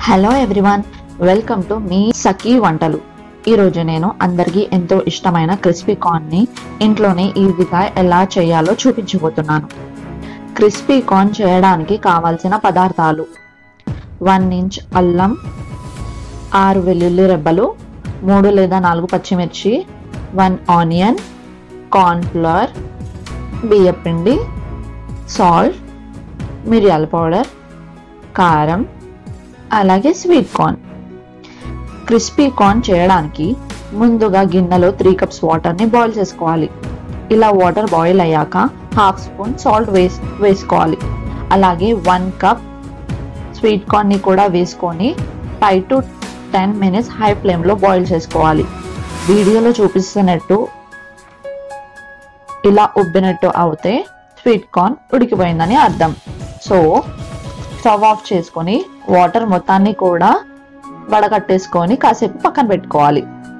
hello everyone welcome to మీ సఖీ వంటలు ఈరోజు నేను అందరికీ ఎంతో ఇష్టమైన క్రిస్పీ కార్న్ని ఇంట్లోనే ఈజీగా ఎలా చేయాలో చూపించబోతున్నాను క్రిస్పీ కార్న్ చేయడానికి కావాల్సిన పదార్థాలు వన్ ఇంచ్ అల్లం ఆరు వెల్లుల్లి రెబ్బలు మూడు లేదా నాలుగు పచ్చిమిర్చి వన్ ఆనియన్ కార్న్ ఫ్లోర్ బియ్యపిండి సాల్ట్ మిరియాల పౌడర్ కారం అలాగే స్వీట్ కార్న్ క్రిస్పీ కార్న్ చేయడానికి ముందుగా గిన్నెలో త్రీ కప్స్ వాటర్ని బాయిల్ చేసుకోవాలి ఇలా వాటర్ బాయిల్ అయ్యాక హాఫ్ స్పూన్ సాల్ట్ వేస్ వేసుకోవాలి అలాగే వన్ కప్ స్వీట్ కార్న్ని కూడా వేసుకొని five to ten minutes high ఫ్లేమ్లో బాయిల్ చేసుకోవాలి వీడియోలో చూపిస్తున్నట్టు ఇలా ఉబ్బినట్టు అవుతే స్వీట్ కార్న్ ఉడికిపోయిందని అర్థం సో స్టవ్ ఆఫ్ చేసుకొని వాటర్ మొత్తాన్ని కూడా వడకట్టేసుకొని కాసేపు పక్కన పెట్టుకోవాలి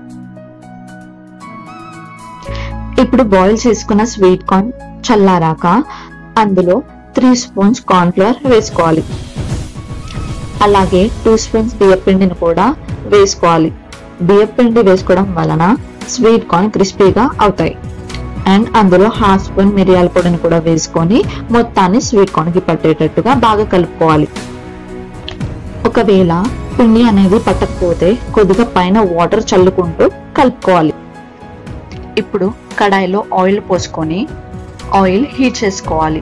ఇప్పుడు బాయిల్ చేసుకున్న స్వీట్ కార్న్ చల్లారాక అందులో త్రీ స్పూన్స్ కార్న్ ఫ్లోర్ వేసుకోవాలి అలాగే టూ స్పూన్స్ బియ్యపిండిని కూడా వేసుకోవాలి బియ్యపిండి వేసుకోవడం వలన స్వీట్ కార్న్ క్రిస్పీగా అవుతాయి అండ్ అందులో హాఫ్ స్పూన్ మిరియాల పొడిని కూడా వేసుకొని మొత్తాన్ని స్వీట్ కార్న్కి పట్టేటట్టుగా బాగా కలుపుకోవాలి ఒకవేళ పిండి అనేది పట్టకపోతే కొద్దిగా పైన వాటర్ చల్లుకుంటూ కలుపుకోవాలి ఇప్పుడు కడాయిలో ఆయిల్ పోసుకొని ఆయిల్ హీట్ చేసుకోవాలి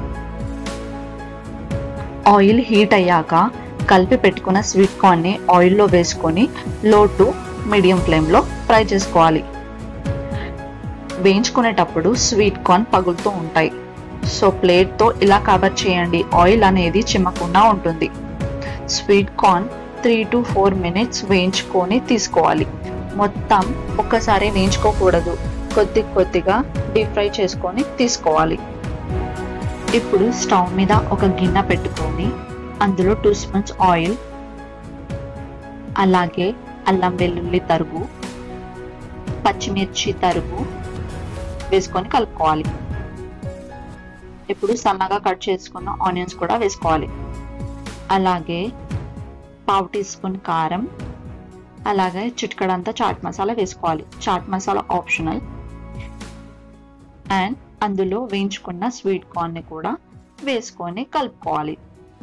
ఆయిల్ హీట్ అయ్యాక కలిపి పెట్టుకున్న స్వీట్ కార్న్ని ఆయిల్లో వేసుకొని లో టు మీడియం ఫ్లేమ్లో ఫ్రై చేసుకోవాలి వేయించుకునేటప్పుడు స్వీట్ కార్న్ పగులుతూ ఉంటాయి సో ప్లేట్తో ఇలా కవర్ చేయండి ఆయిల్ అనేది చిమ్మకుండా ఉంటుంది sweet corn three to four minutes వేయించుకొని తీసుకోవాలి మొత్తం ఒక్కసారి వేయించుకోకూడదు కొద్ది కొద్దిగా డీప్ ఫ్రై చేసుకొని తీసుకోవాలి ఇప్పుడు స్టవ్ మీద ఒక గిన్నె పెట్టుకొని అందులో టూ స్పూన్స్ ఆయిల్ అలాగే అల్లం వెల్లుల్లి తరుగు పచ్చిమిర్చి తరుగు వేసుకొని కలుపుకోవాలి ఇప్పుడు సన్నగా కట్ చేసుకున్న ఆనియన్స్ కూడా వేసుకోవాలి అలాగే పావు టీ స్పూన్ కారం అలాగే చిటికడంతా చాట్ మసాలా వేసుకోవాలి చాట్ మసాలా ఆప్షనల్ అండ్ అందులో వేయించుకున్న స్వీట్ కార్న్ని కూడా వేసుకొని కలుపుకోవాలి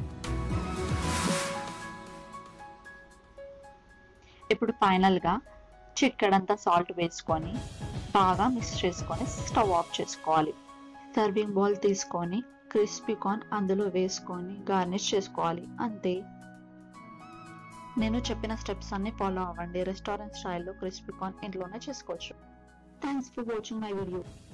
ఇప్పుడు ఫైనల్గా చిక్కడంతా సాల్ట్ వేసుకొని బాగా మిక్స్ చేసుకొని స్టవ్ ఆఫ్ చేసుకోవాలి సర్వింగ్ బౌల్ తీసుకొని క్రిస్పీ కార్న్ అందులో వేసుకొని గార్నిష్ చేసుకోవాలి అంతే నేను చెప్పిన స్టెప్స్ అన్ని ఫాలో అవ్వండి రెస్టారెంట్ స్టైల్లో క్రిస్పీ కార్న్ ఇంట్లోనే చేసుకోవచ్చు thanks for watching my video